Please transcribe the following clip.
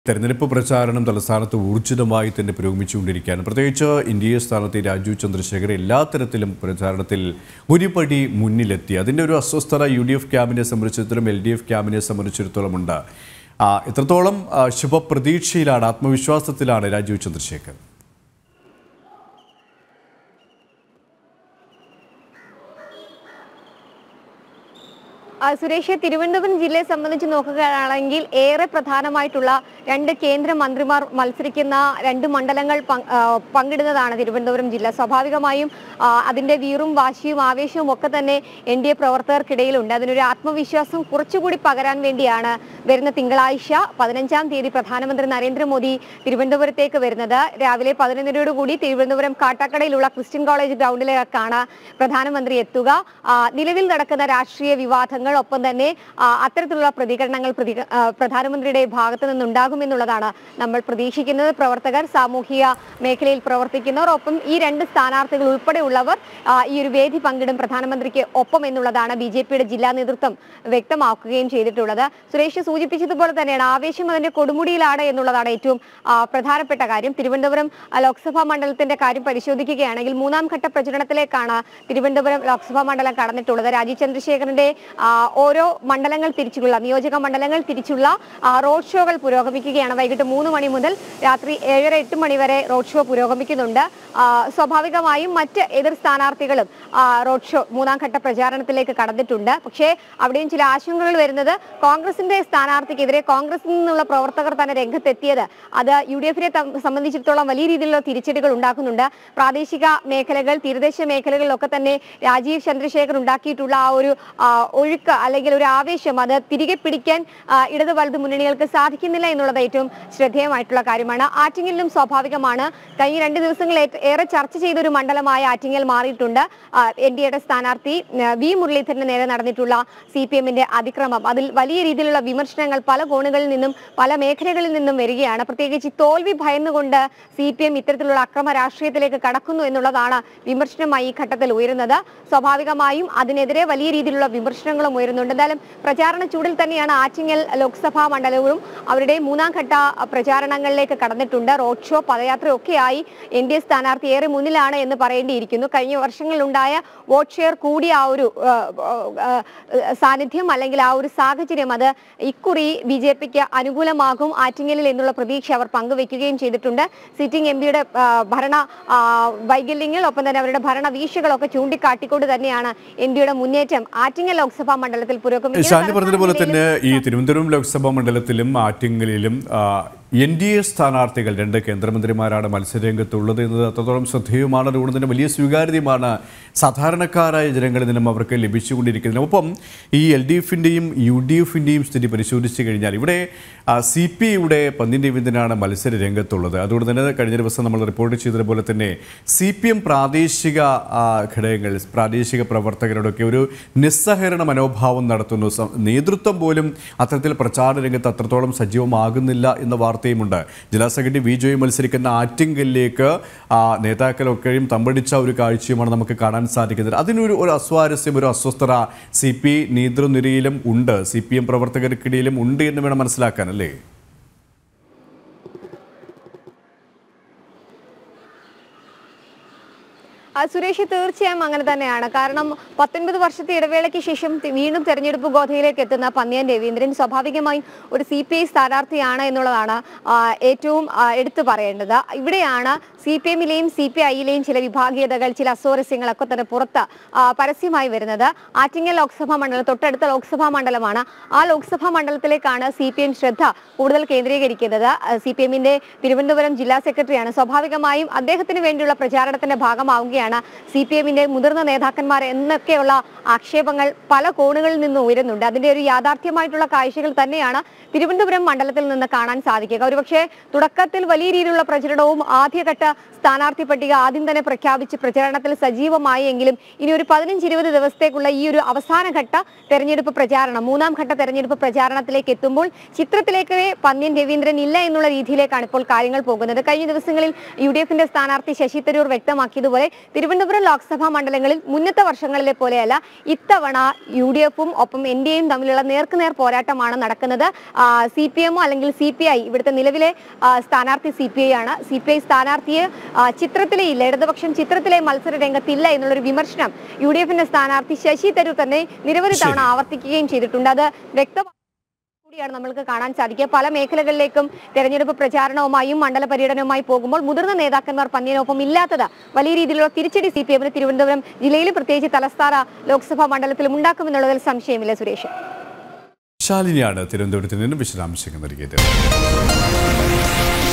തെരഞ്ഞെടുപ്പ് പ്രചാരണം തലസ്ഥാനത്ത് ഊർജിതമായി തന്നെ പുരോഗമിച്ചുകൊണ്ടിരിക്കുകയാണ് പ്രത്യേകിച്ച് ഇന്ത്യയെ സ്ഥാനത്തെ രാജീവ് ചന്ദ്രശേഖർ എല്ലാ തരത്തിലും പ്രചാരണത്തിൽ ഒരു പടി മുന്നിലെത്തി അതിൻ്റെ ഒരു അസ്വസ്ഥത യു ഡി എഫ് ക്യാമ്പിനെ സംബന്ധിച്ചിടത്തോളം എൽ ഡി എഫ് ക്യാമ്പിനെ സംബന്ധിച്ചിടത്തോളം ഉണ്ട് ആ, എത്രത്തോളം ആ, ശുഭപ്രതീക്ഷയിലാണ് ആത്മവിശ്വാസത്തിലാണ് രാജീവ് ചന്ദ്രശേഖർ ആ, സുരേഷ് തിരുവനന്തപുരം ജില്ലയെ സംബന്ധിച്ച് നോക്കുകയാണെങ്കിൽ ഏറെ പ്രധാനമായിട്ടുള്ള രണ്ട് കേന്ദ്ര മന്ത്രിമാർ മത്സരിക്കുന്ന രണ്ട് മണ്ഡലങ്ങൾ പങ്ക്- ആ, പങ്കിടുന്നതാണ് തിരുവനന്തപുരം ജില്ല സ്വാഭാവികമായും ആ, അതിന്റെ വീറും വാശിയും ആവേശവും ഒക്കെ തന്നെ എൻ ഡി എ പ്രവർത്തകർക്കിടയിലുണ്ട് അതിനൊരു ആത്മവിശ്വാസം കുറച്ചുകൂടി പകരാൻ വേണ്ടിയാണ് വരുന്ന തിങ്കളാഴ്ച പതിനഞ്ചാം തീയതി പ്രധാനമന്ത്രി നരേന്ദ്രമോദി തിരുവനന്തപുരത്തേക്ക് വരുന്നത് രാവിലെ പതിനൊന്നരയോടുകൂടി തിരുവനന്തപുരം കാട്ടാക്കടയിലുള്ള ക്രിസ്ത്യൻ കോളേജ് ഗ്രൗണ്ടിലേക്കാണ് പ്രധാനമന്ത്രി എത്തുക ആ, നിലവിൽ നടക്കുന്ന രാഷ്ട്രീയ വിവാദങ്ങൾ ഒപ്പം തന്നെ ആ, അത്തരത്തിലുള്ള പ്രതികരണങ്ങൾ പ്രതി- ആ, പ്രധാനമന്ത്രിയുടെ ഭാഗത്തു നിന്നുണ്ടാകുമെന്നുള്ളതാണ് നമ്മൾ പ്രതീക്ഷിക്കുന്നത് പ്രവർത്തകർ സാമൂഹിക മേഖലയിൽ പ്രവർത്തിക്കുന്നവർ ഒപ്പം ഈ രണ്ട് സ്ഥാനാർത്ഥികൾ ഉൾപ്പെടെയുള്ളവർ ആ, ഈ ഒരു വേദി പങ്കിടും പ്രധാനമന്ത്രിക്ക് ഒപ്പം എന്നുള്ളതാണ് ബി ജെ പിയുടെ ജില്ലാ നേതൃത്വം വ്യക്തമാക്കുകയും ചെയ്തിട്ടുള്ളത് സുരേഷ് സൂചിപ്പിച്ചതുപോലെ തന്നെയാണ് ആവേശം അതിന്റെ കൊടുമുടിയിലാണ് എന്നുള്ളതാണ് ഏറ്റവും ആ, പ്രധാനപ്പെട്ട കാര്യം തിരുവനന്തപുരം ആ, ലോക്സഭാ മണ്ഡലത്തിന്റെ കാര്യം പരിശോധിക്കുകയാണെങ്കിൽ മൂന്നാം ഘട്ട പ്രചരണത്തിലേക്കാണ് തിരുവനന്തപുരം ലോക്സഭാ മണ്ഡലം കടന്നിട്ടുള്ളത് രാജീവ് ചന്ദ്രശേഖരന്റെ ആ, ഓരോ മണ്ഡലങ്ങൾ തിരിച്ചുള്ള നിയോജക മണ്ഡലങ്ങൾ തിരിച്ചുള്ള ആ, റോഡ് ഷോകൾ പുരോഗമിക്കുകയാണ് വൈകിട്ട് മൂന്ന് മണി മുതൽ രാത്രി ഏഴര എട്ട് മണി വരെ റോഡ് ഷോ പുരോഗമിക്കുന്നുണ്ട് ആ, സ്വാഭാവികമായും മറ്റ് എതിർ സ്ഥാനാർത്ഥികളും ആ, റോഡ് ഷോ മൂന്നാം ഘട്ട പ്രചാരണത്തിലേക്ക് കടന്നിട്ടുണ്ട് പക്ഷേ അവിടെയും ചില ആശങ്കകൾ വരുന്നത് കോൺഗ്രസിന്റെ സ്ഥാനാർത്ഥിക്കെതിരെ കോൺഗ്രസിൽ നിന്നുള്ള പ്രവർത്തകർ തന്നെ രംഗത്തെത്തിയത് അത് യു ഡി എഫിനെ സംബന്ധിച്ചിടത്തോളം വലിയ രീതിയിലുള്ള തിരിച്ചടികൾ ഉണ്ടാക്കുന്നുണ്ട് പ്രാദേശിക മേഖലകൾ തീരദേശ മേഖലകളിലൊക്കെ തന്നെ രാജീവ് ചന്ദ്രശേഖർ ഉണ്ടാക്കിയിട്ടുള്ള ആ ഒരു ആ, ഒഴുക്ക് അല്ലെങ്കിൽ ഒരു ആവേശം അത് തിരികെ പിടിക്കാൻ ആ, ഇടത് വലത് മുന്നണികൾക്ക് സാധിക്കുന്നില്ല എന്നുള്ളത് ഏറ്റവും ശ്രദ്ധേയമായിട്ടുള്ള കാര്യമാണ് ആറ്റിങ്ങലിലും സ്വാഭാവികമാണ് കഴിഞ്ഞ രണ്ട് ദിവസങ്ങൾ ഏ- ഏറെ ചർച്ച ചെയ്ത ഒരു മണ്ഡലമായ ആറ്റിങ്ങൽ മാറിയിട്ടുണ്ട് എൻ ഡി എയുടെ സ്ഥാനാർത്ഥി ആ, വി മുരളീധരന് നേരെ നടന്നിട്ടുള്ള സി പി എമ്മിന്റെ അതിക്രമം അതിൽ വലിയ രീതിയിലുള്ള വിമർശനങ്ങൾ പല കോണുകളിൽ നിന്നും പല മേഖലകളിൽ നിന്നും വരികയാണ് പ്രത്യേകിച്ച് ഈ തോൽവി ഭയന്നുകൊണ്ട് സി പി എം ഇത്തരത്തിലുള്ള അക്രമ രാഷ്ട്രീയത്തിലേക്ക് കടക്കുന്നു എന്നുള്ളതാണ് വിമർശനമായി ഈ ഘട്ടത്തിൽ ഉയരുന്നത് സ്വാഭാവികമായും അതിനെതിരെ വലിയ രീതിയിലുള്ള വിമർശനങ്ങളും ഉയരുന്നുണ്ട് എന്തായാലും പ്രചാരണ ചൂടിൽ തന്നെയാണ് ആറ്റിങ്ങൽ ലോക്സഭാ മണ്ഡലവും അവരുടെ മൂന്നാം ഘട്ട പ്രചാരണങ്ങളിലേക്ക് കടന്നിട്ടുണ്ട് റോഡ് ഷോ പദയാത്രയൊക്കെയായി എൻ ഡി എ സ്ഥാനാർത്ഥി ഏറെ മുന്നിലാണ് എന്ന് പറയേണ്ടിയിരിക്കുന്നു കഴിഞ്ഞ വർഷങ്ങളിലുണ്ടായ വോട്ട് ഷെയർ കൂടിയ ആ ഒരു ആ, ആ, ആ, സാന്നിധ്യം അല്ലെങ്കിൽ ആ ഒരു സാഹചര്യം അത് ഇക്കുറി ബി ജെ പിക്ക് അനുകൂലമാകും ആറ്റിങ്ങലിൽ എന്നുള്ള പ്രതീക്ഷ അവർ പങ്കുവെക്കുകയും ചെയ്തിട്ടുണ്ട് സിറ്റിംഗ് എം പിയുടെ ഭരണ ആ, വൈകല്യങ്ങൾ ഒപ്പം തന്നെ അവരുടെ ഭരണ വീഴ്ചകളൊക്കെ ചൂണ്ടിക്കാട്ടിക്കൊണ്ട് തന്നെയാണ് എൻ ഡിയുടെ മുന്നേറ്റം ആറ്റിങ്ങൽ ലോക്സഭാ മണ്ഡലത്തിൽ ഷാനി പറഞ്ഞതുപോലെ പുരോഗമിക്കുന്നത് തന്നെ ഈ തിരുവനന്തപുരം ലോക്സഭാ മണ്ഡലത്തിലും ആറ്റിങ്ങലിലും എൻ ഡി എ സ്ഥാനാർത്ഥികൾ രണ്ട് കേന്ദ്രമന്ത്രിമാരാണ് മത്സരരംഗത്തുള്ളത് എന്നത് അത്രത്തോളം ശ്രദ്ധേയമാണ് അതുകൊണ്ട് തന്നെ വലിയ സ്വീകാര്യതയുമാണ് സാധാരണക്കാരായ ജനങ്ങളിൽ നിന്നും അവർക്ക് ലഭിച്ചുകൊണ്ടിരിക്കുന്നത് ഒപ്പം ഈ എൽ ഡി എഫിൻ്റെയും യു ഡി എഫിൻ്റെയും സ്ഥിതി പരിശോധിച്ച് കഴിഞ്ഞാൽ ഇവിടെ സി പി ഐയുടെ പന്തിൻ രവീന്ദ്രനാണ് മത്സര രംഗത്തുള്ളത് അതുകൊണ്ട് തന്നെ കഴിഞ്ഞ ദിവസം നമ്മൾ റിപ്പോർട്ട് ചെയ്തതുപോലെ തന്നെ സി പി എം പ്രാദേശിക ആ, ഘടകങ്ങൾ പ്രാദേശിക പ്രവർത്തകരോടൊക്കെ ഒരു നിസ്സഹകരണ മനോഭാവം നടത്തുന്നു സ- നേതൃത്വം പോലും അത്തരത്തിൽ പ്രചാരണ രംഗത്ത് അത്രത്തോളം സജീവമാകുന്നില്ല എന്ന വാർത്തയുമുണ്ട് ജില്ലാ സെക്രട്ടറി വി ജോയി മത്സരിക്കുന്ന ആറ്റിങ്കലിലേക്ക് ആ, നേതാക്കളൊക്കെയും തമ്പടിച്ച ഒരു കാഴ്ചയുമാണ് നമുക്ക് കാണാൻ സാധിക്കുന്നത് അതിനൊരു ഒരു അസ്വാരസ്യം ഒരു അസ്വസ്ഥത സി പി നേതൃനിരയിലും ഉണ്ട് സി പി എം പ്രവർത്തകർക്കിടയിലും ഉണ്ട് എന്ന് വേണം മനസ്സിലാക്കാൻ അല്ലേ ആ, സുരേഷ് തീർച്ചയായും അങ്ങനെ തന്നെയാണ് കാരണം പത്തൊൻപത് വർഷത്തെ ഇടവേളയ്ക്ക് ശേഷം തി- വീണ്ടും തെരഞ്ഞെടുപ്പ് ഗോധയിലേക്ക് എത്തുന്ന പന്നിയൻ രവീന്ദ്രൻ സ്വാഭാവികമായും ഒരു സി പി ഐ സ്ഥാനാർത്ഥിയാണ് എന്നുള്ളതാണ് ആ, ഏറ്റവും ആ, എടുത്തു പറയേണ്ടത് ഇവിടെയാണ് സി പി എമ്മിലെയും സി പി ഐയിലെയും ചില വിഭാഗീയതകൾ ചില അസ്വാരസ്യങ്ങളൊക്കെ തന്നെ പുറത്ത് ആ, പരസ്യമായി വരുന്നത് ആറ്റിങ്ങൽ ലോക്സഭാ മണ്ഡലം തൊട്ടടുത്ത ലോക്സഭാ മണ്ഡലമാണ് ആ ലോക്സഭാ മണ്ഡലത്തിലേക്കാണ് സി പി എം ശ്രദ്ധ കൂടുതൽ കേന്ദ്രീകരിക്കുന്നത് സി പി എമ്മിന്റെ തിരുവനന്തപുരം ജില്ലാ സെക്രട്ടറിയാണ് സ്വാഭാവികമായും അദ്ദേഹത്തിന് വേണ്ടിയുള്ള പ്രചാരണത്തിന്റെ ഭാഗമാവുകയാണ് സി പി എമ്മിന്റെ മുതിർന്ന നേതാക്കന്മാർ എന്നൊക്കെയുള്ള ആക്ഷേപങ്ങൾ പല കോണുകളിൽ നിന്ന് ഉയരുന്നുണ്ട് അതിന്റെ ഒരു യാഥാർത്ഥ്യമായിട്ടുള്ള കാഴ്ചകൾ തന്നെയാണ് തിരുവനന്തപുരം മണ്ഡലത്തിൽ നിന്ന് കാണാൻ സാധിക്കുക ഒരുപക്ഷെ തുടക്കത്തിൽ വലിയ രീതിയിലുള്ള പ്രചരണവും ആദ്യഘട്ട സ്ഥാനാർത്ഥി പട്ടിക ആദ്യം തന്നെ പ്രഖ്യാപിച്ച് പ്രചാരണത്തിൽ സജീവമായി എങ്കിലും ഇനി ഒരു പതിനഞ്ച് ഇരുപത് ദിവസത്തേക്കുള്ള ഈ ഒരു അവസാനഘട്ട തെരഞ്ഞെടുപ്പ് പ്രചാരണം മൂന്നാം ഘട്ട തെരഞ്ഞെടുപ്പ് പ്രചാരണത്തിലേക്ക് എത്തുമ്പോൾ ചിത്രത്തിലേക്ക് പന്ന്യൻ രവീന്ദ്രൻ ഇല്ല എന്നുള്ള രീതിയിലേക്കാണ് ഇപ്പോൾ കാര്യങ്ങൾ പോകുന്നത് കഴിഞ്ഞ ദിവസങ്ങളിൽ യു ഡി എഫിന്റെ സ്ഥാനാർത്ഥി ശശി തരൂർ വ്യക്തമാക്കിയതുപോലെ തിരുവനന്തപുരം ലോക്സഭാ മണ്ഡലങ്ങളിൽ മുന്നത്തെ വർഷങ്ങളിലെ പോലെയല്ല ഇത്തവണ യു ഡി എഫും ഒപ്പം എൻ ഡി എയും തമ്മിലുള്ള നേർക്കുനേർ പോരാട്ടമാണ് നടക്കുന്നത് സി പി എമ്മോ അല്ലെങ്കിൽ സി പി ഐ ഇവിടുത്തെ നിലവിലെ ആ, സ്ഥാനാർത്ഥി സി പി ഐ ആണ് സി പി ഐ സ്ഥാനാർത്ഥിയെ ആ, ചിത്രത്തിലേ ഇല്ല ഇടതുപക്ഷം ചിത്രത്തിലെ മത്സര രംഗത്തില്ല എന്നുള്ളൊരു വിമർശനം യു ഡി എഫിന്റെ സ്ഥാനാർത്ഥി ശശി തരൂർ തന്നെ നിരവധി തവണ ആവർത്തിക്കുകയും ചെയ്തിട്ടുണ്ട് അത് വ്യക്തമാണ് കൂടിയാണ് നമ്മൾക്ക് കാണാൻ സാധിക്കുക പല മേഖലകളിലേക്കും തെരഞ്ഞെടുപ്പ് പ്രചാരണവുമായും മണ്ഡല പര്യടനവുമായി പോകുമ്പോൾ മുതിർന്ന നേതാക്കന്മാർ പന്നിനൊപ്പം ഇല്ലാത്തത് വലിയ രീതിയിലുള്ള തിരിച്ചടി സി പി എമ്മിന് തിരുവനന്തപുരം ജില്ലയിലും പ്രത്യേകിച്ച് തലസ്ഥാന ലോക്സഭാ മണ്ഡലത്തിലും ഉണ്ടാക്കുമെന്നുള്ളതിൽ സംശയമില്ല സുരേഷ് ശാലിനിയാണ് തിരുവനന്തപുരത്ത് നിന്നും വിശദാംശങ്ങൾ നൽകിയത്